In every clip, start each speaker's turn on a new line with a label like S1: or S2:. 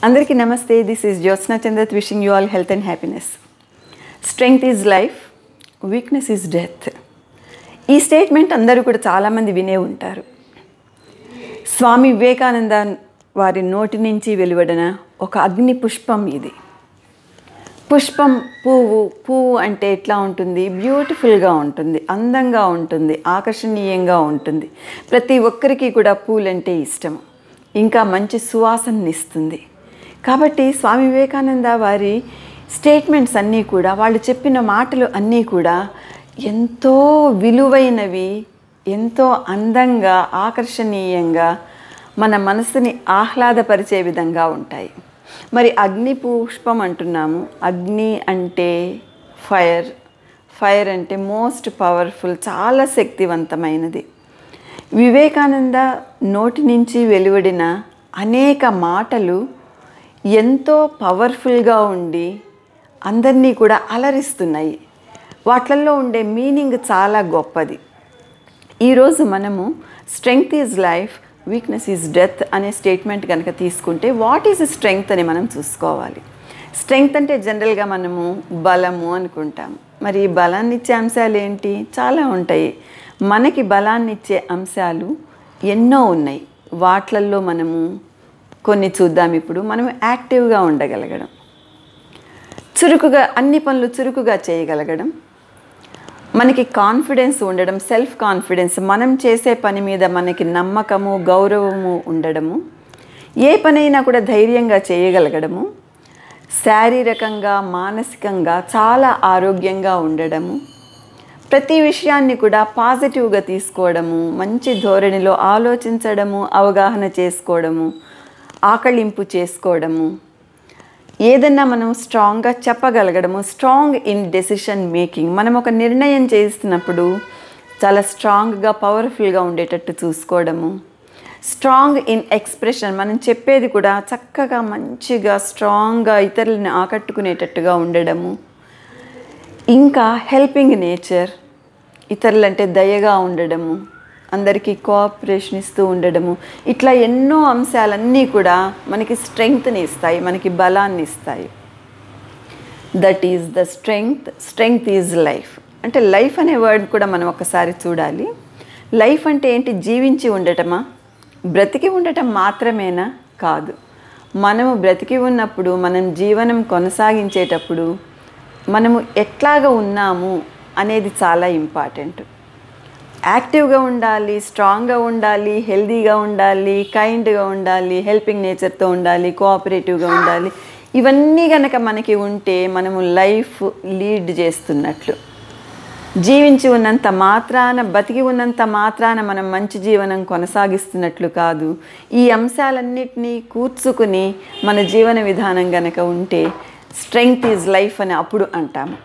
S1: అందరికీ నమస్తే this is Jyotsna Chandrat wishing you all health and happiness strength is life weakness is death ఈ statement అందరూ కూడా చాలామంది వినే ఉంటారు స్వామి వివేకానంద వారి నోటి నుంచి వెలువడిన ఒక అగ్ని పుష్పం ఇది పుష్పం పువ్వు పువ్వు అంటే ఎట్లా ఉంటుంది బ్యూటిఫుల్గా ఉంటుంది అందంగా ఉంటుంది ఆకర్షణీయంగా ఉంటుంది ప్రతి ఒక్కరికి కూడా పూలంటే ఇష్టం ఇంకా మంచి సువాసనని ఇస్తుంది కాబట్టి స్వామి వివేకానంద వారి స్టేట్మెంట్స్ అన్నీ కూడా వాళ్ళు చెప్పిన మాటలు అన్నీ కూడా ఎంతో విలువైనవి ఎంతో అందంగా ఆకర్షణీయంగా మన మనసుని ఆహ్లాదపరిచే విధంగా ఉంటాయి మరి అగ్ని పుష్పం అంటున్నాము అగ్ని అంటే ఫైర్ ఫైర్ అంటే మోస్ట్ పవర్ఫుల్ చాలా శక్తివంతమైనది వివేకానంద నోటి నుంచి వెలువడిన అనేక మాటలు ఎంతో పవర్ఫుల్గా ఉండి అందరినీ కూడా అలరిస్తున్నాయి వాట్లల్లో ఉండే మీనింగ్ చాలా గొప్పది ఈరోజు మనము strength is life weakness is death అనే స్టేట్మెంట్ కనుక తీసుకుంటే వాట్ ఈజ్ స్ట్రెంగ్త్ అని మనం చూసుకోవాలి స్ట్రెంగ్త్ అంటే జనరల్గా మనము బలము అనుకుంటాం మరి ఈ బలాన్ని ఇచ్చే అంశాలు ఏంటి చాలా ఉంటాయి మనకి బలాన్ని ఇచ్చే అంశాలు ఎన్నో ఉన్నాయి వాట్లల్లో మనము కొన్ని చూద్దాం ఇప్పుడు మనం యాక్టివ్గా ఉండగలగడం చురుకుగా అన్ని పనులు చురుకుగా చేయగలగడం మనకి కాన్ఫిడెన్స్ ఉండడం సెల్ఫ్ కాన్ఫిడెన్స్ మనం చేసే పని మీద మనకి నమ్మకము గౌరవము ఉండడము ఏ పనైనా కూడా ధైర్యంగా చేయగలగడము శారీరకంగా మానసికంగా చాలా ఆరోగ్యంగా ఉండడము ప్రతి విషయాన్ని కూడా పాజిటివ్గా తీసుకోవడము మంచి ధోరణిలో ఆలోచించడము అవగాహన చేసుకోవడము ఆకళింపు చేసుకోవడము ఏదన్నా మనం స్ట్రాంగ్గా చెప్పగలగడము స్ట్రాంగ్ ఇన్ డెసిషన్ మేకింగ్ మనం ఒక నిర్ణయం చేస్తున్నప్పుడు చాలా స్ట్రాంగ్గా పవర్ఫుల్గా ఉండేటట్టు చూసుకోవడము స్ట్రాంగ్ ఇన్ ఎక్స్ప్రెషన్ మనం చెప్పేది కూడా చక్కగా మంచిగా స్ట్రాంగ్గా ఇతరులని ఆకట్టుకునేటట్టుగా ఉండడము ఇంకా హెల్పింగ్ నేచర్ ఇతరులంటే దయగా ఉండడము అందరికీ కోఆపరేషన్ ఇస్తూ ఉండడము ఇట్లా ఎన్నో అంశాలన్నీ కూడా మనకి స్ట్రెంగ్త్ని ఇస్తాయి మనకి బలాన్ని ఇస్తాయి that is the strength strength is life అంటే లైఫ్ అనే వర్డ్ కూడా మనం ఒకసారి చూడాలి లైఫ్ అంటే ఏంటి జీవించి ఉండటమా బ్రతికి ఉండటం మాత్రమేనా కాదు మనము బ్రతికి ఉన్నప్పుడు మనం జీవనం కొనసాగించేటప్పుడు మనము ఎట్లాగా ఉన్నాము అనేది చాలా ఇంపార్టెంట్ యాక్టివ్గా ఉండాలి స్ట్రాంగ్గా ఉండాలి హెల్దీగా ఉండాలి కైండ్గా ఉండాలి హెల్పింగ్ నేచర్తో ఉండాలి కోఆపరేటివ్గా ఉండాలి ఇవన్నీ కనుక మనకి ఉంటే మనము లైఫ్ లీడ్ చేస్తున్నట్లు జీవించి ఉన్నంత మాత్రాన బతికి ఉన్నంత మాత్రాన మనం మంచి జీవనం కొనసాగిస్తున్నట్లు కాదు ఈ అంశాలన్నిటినీ కూర్చుకుని మన జీవన విధానం గనక ఉంటే స్ట్రెంగ్త్ ఈజ్ లైఫ్ అని అప్పుడు అంటాము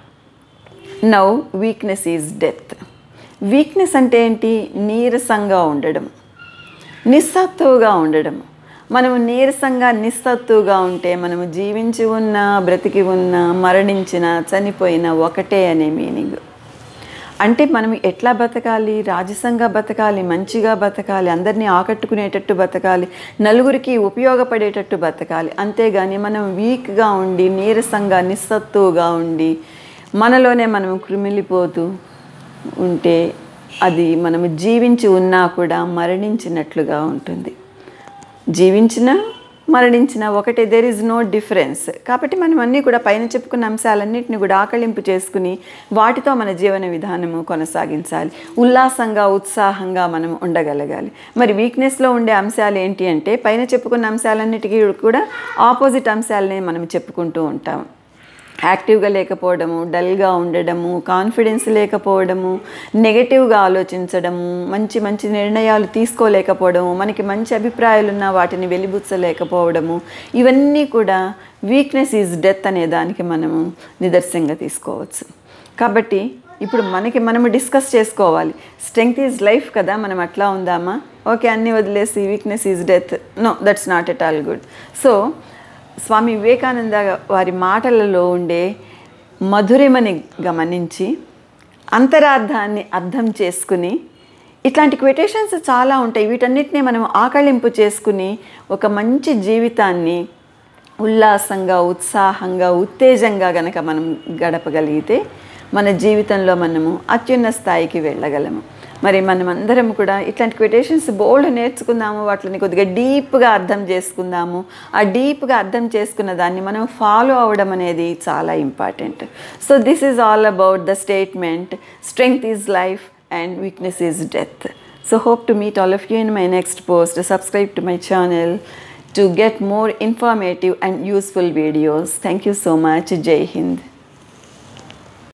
S1: now weakness is death weakness అంటే ఏంటి నీరసంగా ఉండడం నిస్సత్తువుగా ఉండడం మనము నీరసంగా నిస్సత్తువుగా ఉంటే మనము జీవించి ఉన్న బ్రతికి ఉన్న మరణించిన చనిపోయిన ఒకటే అనే మీనింగ్ అంటే మనం ఎట్లా బతకాలి రాజసంగా బతకాలి మంచిగా బతకాలి అందరినీ ఆకట్టుకునేటట్టు బతకాలి నలుగురికి ఉపయోగపడేటట్టు బతకాలి అంతేగాని మనం వీక్గా ఉండి నీరసంగా నిస్సత్తువుగా ఉండి మనలోనే మనం క్రిమిలిపోతూ ఉంటే అది మనము జీవించి ఉన్నా కూడా మరణించినట్లుగా ఉంటుంది జీవించిన మరణించిన ఒకటే దేర్ ఇస్ నో డిఫరెన్స్ కాబట్టి మనం అన్నీ కూడా పైన చెప్పుకున్న అంశాలన్నింటినీ కూడా ఆకళింపు చేసుకుని వాటితో మన జీవన విధానము కొనసాగించాలి ఉల్లాసంగా ఉత్సాహంగా మనం ఉండగలగాలి మరి వీక్నెస్లో ఉండే అంశాలు ఏంటి అంటే పైన చెప్పుకున్న అంశాలన్నిటికీ కూడా ఆపోజిట్ అంశాలనే మనం చెప్పుకుంటూ ఉంటాం యాక్టివ్గా లేకపోవడము డల్గా ఉండడము కాన్ఫిడెన్స్ లేకపోవడము నెగటివ్గా ఆలోచించడము మంచి మంచి నిర్ణయాలు తీసుకోలేకపోవడము మనకి మంచి అభిప్రాయాలు ఉన్న వాటిని వెలిబుచ్చలేకపోవడము ఇవన్నీ కూడా వీక్నెస్ ఈజ్ డెత్ అనే దానికి మనము నిదర్శనంగా తీసుకోవచ్చు కాబట్టి ఇప్పుడు మనకి మనము డిస్కస్ చేసుకోవాలి స్ట్రెంగ్త్ ఈజ్ లైఫ్ కదా మనం అట్లా ఉందామా ఓకే అన్నీ వదిలేసి weakness is death no that's not at all good so Swami Vivekananda వారి మాటలలో ఉండే మధురిమని గమనించి అంతరార్థాన్ని అర్థం చేసుకుని ఇట్లాంటి క్వెటేషన్స్ చాలా ఉంటాయి వీటన్నిటిని మనం ఆకళింపు చేసుకుని ఒక మంచి జీవితాన్ని ఉల్లాసంగా ఉత్సాహంగా ఉత్తేజంగా గనక మనం గడపగలిగితే మన జీవితంలో మనము అత్యున్న స్థాయికి వెళ్ళగలము మరి మనం అందరం కూడా ఇట్లాంటి క్విటేషన్స్ బోల్డ్ నేర్చుకుందాము వాటిని కొద్దిగా డీప్గా అర్థం చేసుకుందాము ఆ డీప్గా అర్థం చేసుకున్న దాన్ని మనం ఫాలో అవ్వడం అనేది చాలా important so this is all about the statement strength is life and weakness is death so hope to meet all of you in my next post. Subscribe to my channel to get more informative and useful videos. Thank you so much. Jai Hind.